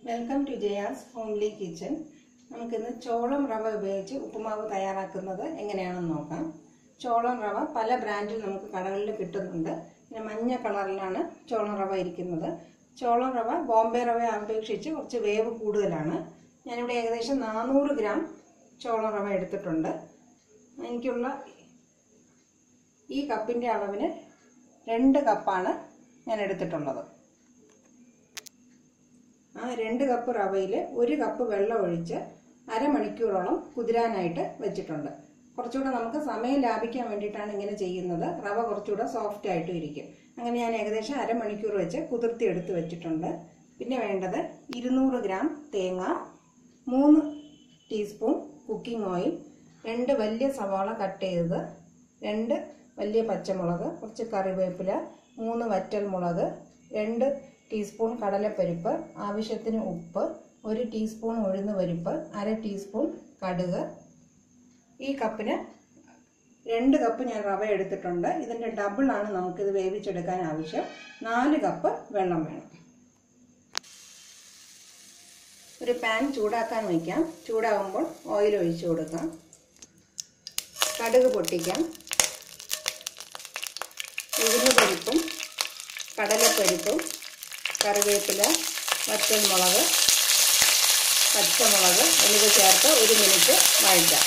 welcome to Jaya's homely kitchen നമുക്കിന്ന് ചോളം റവ ഉപയോഗിച്ച് ഉപ്പുമാവ് തയ്യാറാക്കുന്നത് എങ്ങനെയാണെന്ന് നോക്കാം ചോളം റവ പല ബ്രാൻഡിൽ നമുക്ക് കടകളിൽ കിട്ടുന്നുണ്ട് പിന്നെ മഞ്ഞ കളറിലാണ് ചോളം റവ ഇരിക്കുന്നത് ചോളം റവ ബോംബെ റവ അപേക്ഷിച്ച് കുറച്ച് വേവ് കൂടുതലാണ് ഞാനിവിടെ ഏകദേശം നാനൂറ് ഗ്രാം ചോളം റവ എടുത്തിട്ടുണ്ട് എനിക്കുള്ള ഈ കപ്പിൻ്റെ അളവിന് രണ്ട് കപ്പാണ് ഞാൻ എടുത്തിട്ടുള്ളത് ആ രണ്ട് കപ്പ് റവയിൽ ഒരു കപ്പ് വെള്ളം ഒഴിച്ച് അരമണിക്കൂറോളം കുതിരാനായിട്ട് വെച്ചിട്ടുണ്ട് കുറച്ചുകൂടെ നമുക്ക് സമയം ലാഭിക്കാൻ വേണ്ടിയിട്ടാണ് ഇങ്ങനെ ചെയ്യുന്നത് റവ കുറച്ചുകൂടെ സോഫ്റ്റ് ആയിട്ടും ഇരിക്കും അങ്ങനെ ഞാൻ ഏകദേശം അരമണിക്കൂർ വെച്ച് കുതിർത്തി എടുത്ത് വെച്ചിട്ടുണ്ട് പിന്നെ വേണ്ടത് ഇരുന്നൂറ് ഗ്രാം തേങ്ങ മൂന്ന് ടീസ്പൂൺ കുക്കിംഗ് ഓയിൽ രണ്ട് വലിയ സവാള കട്ട് ചെയ്തത് രണ്ട് വലിയ പച്ചമുളക് കുറച്ച് കറിവേപ്പില മൂന്ന് വറ്റൽ മുളക് രണ്ട് ടീസ്പൂൺ കടലപ്പരിപ്പ് ആവശ്യത്തിന് ഉപ്പ് ഒരു ടീസ്പൂൺ ഉഴുന്ന് പരിപ്പ് അര ടീസ്പൂൺ കടുക് ഈ കപ്പിന് രണ്ട് കപ്പ് ഞാൻ റവ എടുത്തിട്ടുണ്ട് ഇതിൻ്റെ ഡബിളാണ് നമുക്കിത് വേവിച്ചെടുക്കാൻ ആവശ്യം നാല് കപ്പ് വെള്ളം വേണം ഒരു പാൻ ചൂടാക്കാൻ വയ്ക്കാം ചൂടാകുമ്പോൾ ഓയിൽ ഒഴിച്ചു കൊടുക്കാം കടുക് പൊട്ടിക്കാം ഉഴുന്ന് പരിപ്പും കടലപ്പരിപ്പും കറിവേപ്പില വറ്റൽമുളക് പച്ചമുളക് എന്നിവ ചേർത്ത് ഒരു മിനിറ്റ് വഴറ്റാം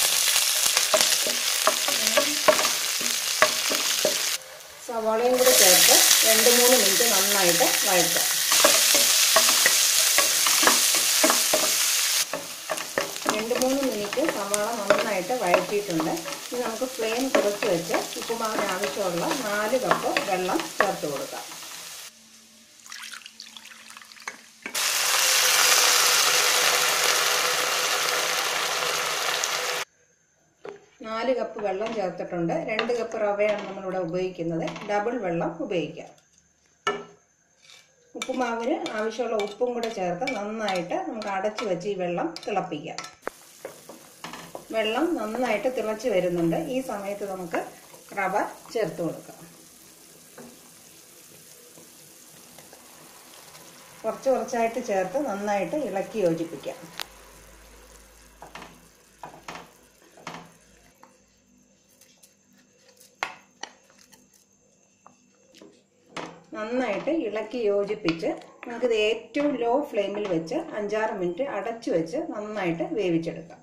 സവാളയും കൂടി ചേർത്ത് രണ്ട് മൂന്ന് മിനിറ്റ് നന്നായിട്ട് വഴറ്റാം രണ്ട് മൂന്ന് മിനിറ്റ് സവാള നന്നായിട്ട് വഴറ്റിയിട്ടുണ്ട് ഇനി നമുക്ക് ഫ്ലെയിം കുറച്ച് വെച്ച് ഉപ്പുമാവിന് ആവശ്യമുള്ള നാല് കപ്പ് വെള്ളം ചേർത്ത് കൊടുക്കാം നാല് കപ്പ് വെള്ളം ചേർത്തിട്ടുണ്ട് രണ്ട് കപ്പ് റവയാണ് നമ്മളിവിടെ ഉപയോഗിക്കുന്നത് ഡബിൾ വെള്ളം ഉപയോഗിക്കാം ഉപ്പുമാവിന് ആവശ്യമുള്ള ഉപ്പും കൂടെ ചേർത്ത് നന്നായിട്ട് നമുക്ക് അടച്ചു വെച്ച് ഈ വെള്ളം തിളപ്പിക്കാം വെള്ളം നന്നായിട്ട് തിളച്ച് വരുന്നുണ്ട് ഈ സമയത്ത് നമുക്ക് റവ ചേർത്ത് കൊടുക്കാം കുറച്ച് കുറച്ചായിട്ട് ചേർത്ത് നന്നായിട്ട് ഇളക്കി യോജിപ്പിക്കാം നന്നായിട്ട് ഇളക്കി യോജിപ്പിച്ച് നമുക്കിത് ഏറ്റവും ലോ ഫ്ലെയിമിൽ വെച്ച് അഞ്ചാറ് മിനിറ്റ് അടച്ചു വെച്ച് നന്നായിട്ട് വേവിച്ചെടുക്കാം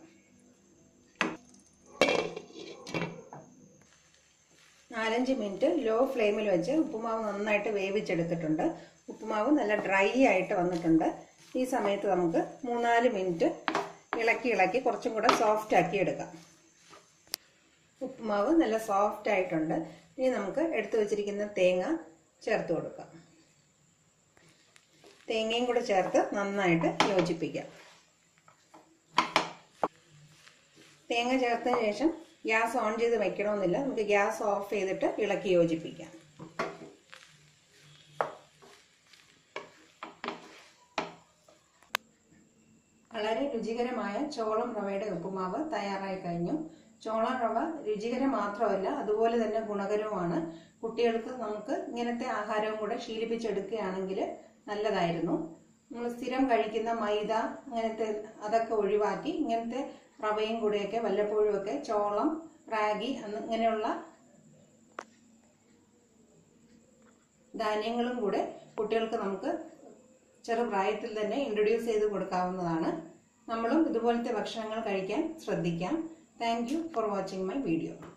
നാലഞ്ച് മിനിറ്റ് ലോ ഫ്ലെയിമിൽ വെച്ച് ഉപ്പുമാവ് നന്നായിട്ട് വേവിച്ചെടുത്തിട്ടുണ്ട് ഉപ്പുമാവ് നല്ല ഡ്രൈ ആയിട്ട് വന്നിട്ടുണ്ട് ഈ സമയത്ത് നമുക്ക് മൂന്നാല് മിനിറ്റ് ഇളക്കി ഇളക്കി കുറച്ചും കൂടെ സോഫ്റ്റ് ആക്കി എടുക്കാം ഉപ്പുമാവ് നല്ല സോഫ്റ്റ് ആയിട്ടുണ്ട് ഇനി നമുക്ക് എടുത്തു വെച്ചിരിക്കുന്ന തേങ്ങ ചേർത്ത് കൊടുക്കാം തേങ്ങയും കൂടെ ചേർത്ത് നന്നായിട്ട് യോജിപ്പിക്കാം തേങ്ങ ചേർത്തതിന് ശേഷം ഗ്യാസ് ഓൺ ചെയ്ത് വെക്കണമെന്നില്ല നമുക്ക് ഗ്യാസ് ഓഫ് ചെയ്തിട്ട് ഇളക്കി യോജിപ്പിക്കാം വളരെ രുചികരമായ ചോളം റവയുടെ ഉപ്പുമാവ് തയ്യാറായി കഴിഞ്ഞു ചോളം റവ രുചികരം മാത്രമല്ല അതുപോലെ തന്നെ ഗുണകരവുമാണ് കുട്ടികൾക്ക് നമുക്ക് ഇങ്ങനത്തെ ആഹാരവും കൂടെ ശീലിപ്പിച്ചെടുക്കുകയാണെങ്കിൽ നല്ലതായിരുന്നു നമ്മൾ സ്ഥിരം കഴിക്കുന്ന മൈദ അങ്ങനത്തെ അതൊക്കെ ഒഴിവാക്കി ഇങ്ങനത്തെ റവയും കൂടെയൊക്കെ വല്ലപ്പോഴും ഒക്കെ ചോളം റാഗി ഇങ്ങനെയുള്ള ധാന്യങ്ങളും കൂടെ കുട്ടികൾക്ക് നമുക്ക് ചെറുപ്രായത്തിൽ തന്നെ ഇൻട്രൊഡ്യൂസ് ചെയ്ത് കൊടുക്കാവുന്നതാണ് നമ്മളും ഇതുപോലത്തെ ഭക്ഷണങ്ങൾ കഴിക്കാൻ ശ്രദ്ധിക്കാം thank you for watching my video